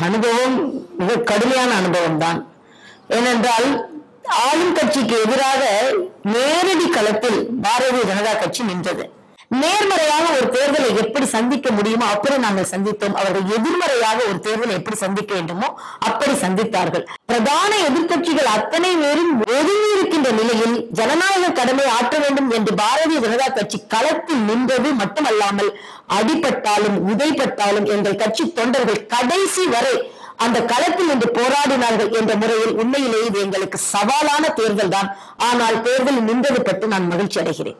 அனுபவம் மிக கடுமையான அனுபவம் தான் ஏனென்றால் ஆளும் கட்சிக்கு எதிராக நேரடி களத்தில் பாரதிய ஜனதா கட்சி நின்றது நேர்மறையாக ஒரு தேர்தலை எப்படி சந்திக்க முடியுமோ அப்படி நாங்கள் சந்தித்தோம் அவர்கள் எதிர்மறையாக ஒரு தேர்தலை எப்படி சந்திக்க வேண்டுமோ அப்படி சந்தித்தார்கள் பிரதான எதிர்க்கட்சிகள் அத்தனை பேரும் ஒதுங்கி இருக்கின்ற நிலையில் ஜனநாயக கடமை ஆற்ற வேண்டும் என்று பாரதிய ஜனதா கட்சி களத்தில் நின்றது மட்டுமல்லாமல் அடிபட்டாலும் உதைப்பட்டாலும் எங்கள் கட்சி தொண்டர்கள் கடைசி வரை அந்த களத்தில் நின்று போராடினார்கள் என்ற முறையில் உண்மையிலேயே இது எங்களுக்கு சவாலான தேர்தல் தான் ஆனால் தேர்தலில் நின்றது பற்றி நான் மகிழ்ச்சி அடைகிறேன்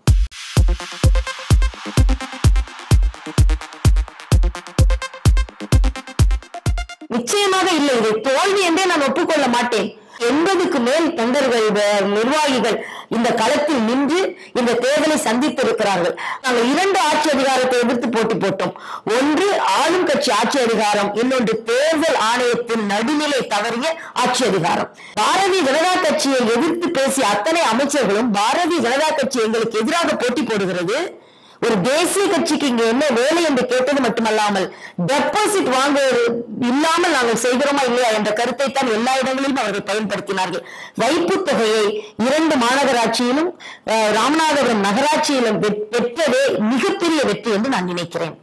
நிச்சயமாக இல்லை இதை தோல்வி என்றே நான் ஒப்புக்கொள்ள மாட்டேன் எண்பதுக்கு மேல் தொண்டர்கள் வ- நிர்வாகிகள் இந்த களத்தில் நின்று இந்த தேர்தலை சந்தித்திருக்கிறார்கள் நாங்கள் இரண்டு ஆட்சி அதிகாரத்தை எதிர்த்து போட்டி போட்டோம் ஒன்று ஆளும் கட்சி ஆட்சி அதிகாரம் இன்னொன்று தேர்தல் ஆணையத்தின் நடுநிலை தவறிய ஆட்சி அதிகாரம் பாரதிய ஜனதா கட்சியை எதிர்த்து பேசிய அத்தனை அமைச்சர்களும் பாரதிய ஜனதா கட்சி எங்களுக்கு எதிராக போட்டி போடுகிறது ஒரு தேசிய கட்சிக்கு இங்க என்ன வேலை என்று கேட்டது மட்டுமல்லாமல் டெபாசிட் வாங்குவது இல்லாமல் நாங்கள் செய்கிறோமா இல்லையா என்ற கருத்தை தான் எல்லா இடங்களிலும் அவர்கள் பயன்படுத்தினார்கள் வைப்பு தொகையை இரண்டு மாநகராட்சியிலும் அஹ், ராமநாதபுரம் நகராட்சியிலும் பெற்- பெற்றதே மிகப்பெரிய வெற்றி என்று நான் நினைக்கிறேன்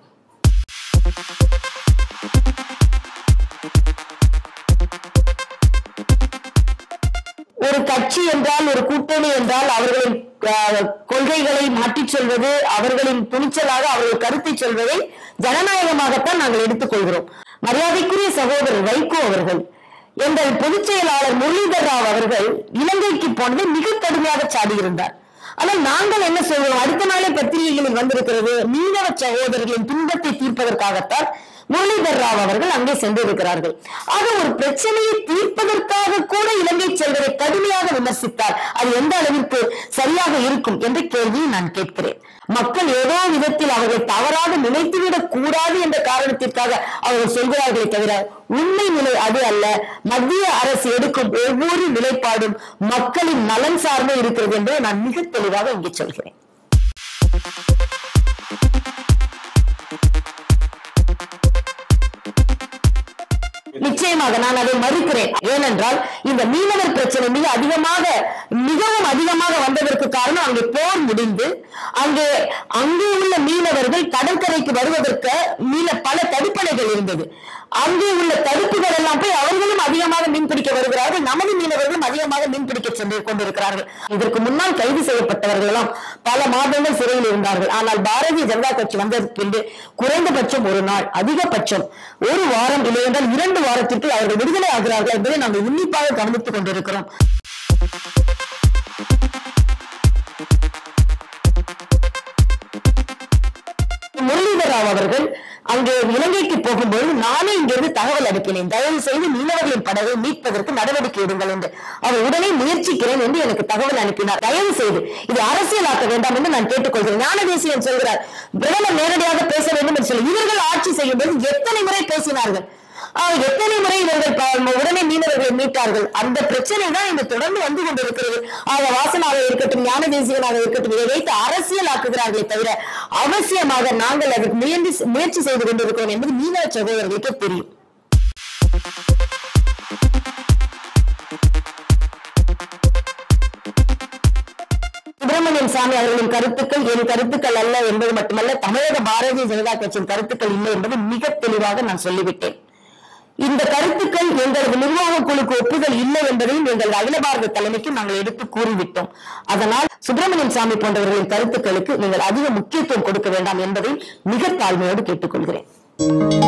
ஒரு கட்சி என்றால் ஒரு கூட்டணி என்றால் அவர்களின் அஹ், கொள்கைகளை மாற்றிச் சொல்வது அவர்களின் துணிச்சலாக அவர்கள் கருத்தை சொல்வதை ஜனநாயகமாகத்தான் நாங்கள் எடுத்துக்கொள்கிறோம் மரியாதைக்குரிய சகோதரர் வைகோ அவர்கள் எங்கள் பொதுச் செயலாளர் முரளிதர் ராவ் அவர்கள் இலங்கைக்கு போனதை மிக கடுமையாக சாடியிருந்தார் ஆனால் நாங்கள் என்ன சொல்கிறோம் அடுத்த நாளே பத்திரிகைகளில் வந்திருக்கிறது மீனவ சகோதரர்களின் துன்பத்தை தீர்ப்பதற்காகத்தான் முரளிதர் ராவ் அவர்கள் அங்கே சென்றிருக்கிறார்கள் ஆக ஒரு பிரச்சனையை தீர்ப்பதற்காக கூட இலங்கை செல்வதை கடுமையாக விமர்சித்தார் அது எந்த அளவிற்கு சரியாக இருக்கும் என்ற கேள்வியை நான் கேட்கிறேன் மக்கள் ஏதோ விதத்தில் அவர்களை தவறாக நினைத்துவிடக் கூடாது என்ற காரணத்திற்காக அவர்கள் சொல்கிறார்களே தவிர உண்மை நிலை அது அல்ல மத்திய அரசு எடுக்கும் ஒவ்வொரு நிலைப்பாடும் மக்களின் நலன் சார்ந்தே இருக்கிறது என்பதை நான் மிக தெளிவாக இங்கே சொல்கிறேன் நிச்சயமாக நான் அதை மறுக்கிறேன் ஏனென்றால் இந்த மீனவர் பிரச்சனை மிக அதிகமாக மிகவும் அதிகமாக வந்ததற்கு காரணம் அங்கே போர் முடிந்து அங்கே அங்கே உள்ள மீனவர்கள் கடற்கரைக்கு வருவதற்கு மீன பல தடுப்பணைகள் இருந்தது அங்கே உள்ள தடுப்புகள் எல்லாம் போய் அவர்களும் அதிகமாக மீன்பிடிக்க வருகிறார்கள் நமது மீனவர்களும் அதிகமாக மீன்பிடிக்க சென்று கொண்டிருக்கிறார்கள் இதற்கு முன்னால் கைது செய்யப்பட்டவர்கள் எல்லாம் பல மாதங்கள் சிறையில் இருந்தார்கள் ஆனால் பாரதிய ஜனதா கட்சி வந்ததற்கு பின்பு குறைந்தபட்சம் ஒரு நாள் அதிகபட்சம் ஒரு வாரம் இல்லை என்றால் இரண்டு வாரத்திற்கு அவர்கள் விடுதலை ஆகிறார்கள் என்பதை நாங்கள் உன்னிப்பாக கவனித்துக் கொண்டிருக்கிறோம் முரளிதர் ராவ் அவர்கள் அங்கே இலங்கைக்கு போகும்போது நானே இங்கிருந்து தகவல் அனுப்பினேன் தயவு செய்து மீனவர்களின் படகை மீட்பதற்கு நடவடிக்கை எடுங்கள் என்று அவர் உடனே முயற்சிக்கிறேன் என்று எனக்கு தகவல் அனுப்பினார் தயவு செய்து இது அரசியலாக்க வேண்டாம் என்று நான் கேட்டுக்கொள்கிறேன் ஞான தேசியன் சொல்கிறார் பிரதமர் நேரடியாக பேச வேண்டும் என்று சொல்லி இவர்கள் ஆட்சி செய்யும் போது எத்தனை முறை பேசினார்கள் ஆஹ் எத்தனை முறை இவர்கள் ப- உடனே மீனவர்களை மீட்டார்கள் அந்த பிரச்சனை தான் இங்கு தொடர்ந்து வந்து கொண்டிருக்கிறது ஆக வாசனாக இருக்கட்டும் ஞான தேசியனாக இருக்கட்டும் இதை வைத்து அரசியல் ஆக்குகிறார்களே தவிர அவசியமாக நாங்கள் அதற்கு முயற்சி முயற்சி செய்து கொண்டிருக்கிறோம் என்பது மீனவ சகோதரர்களுக்கு தெரியும் சுப்பிரமணியன் சாமி அவர்களின் கருத்துக்கள் என் கருத்துக்கள் அல்ல என்பது மட்டுமல்ல தமிழக பாரதிய ஜனதா கட்சியின் கருத்துக்கள் இல்லை என்பது மிக தெளிவாக நான் சொல்லிவிட்டேன் இந்த கருத்துக்கள் எங்களது நிர்வாக குழுக்கு ஒப்புதல் இல்லை என்பதையும் எங்கள் அகில பாரத தலைமைக்கு நாங்கள் எடுத்து கூறிவிட்டோம் அதனால் சுப்பிரமணியன் சாமி போன்றவர்களின் கருத்துக்களுக்கு நீங்கள் அதிக முக்கியத்துவம் கொடுக்க வேண்டாம் என்பதை மிக தாழ்மையோடு கேட்டுக்கொள்கிறேன்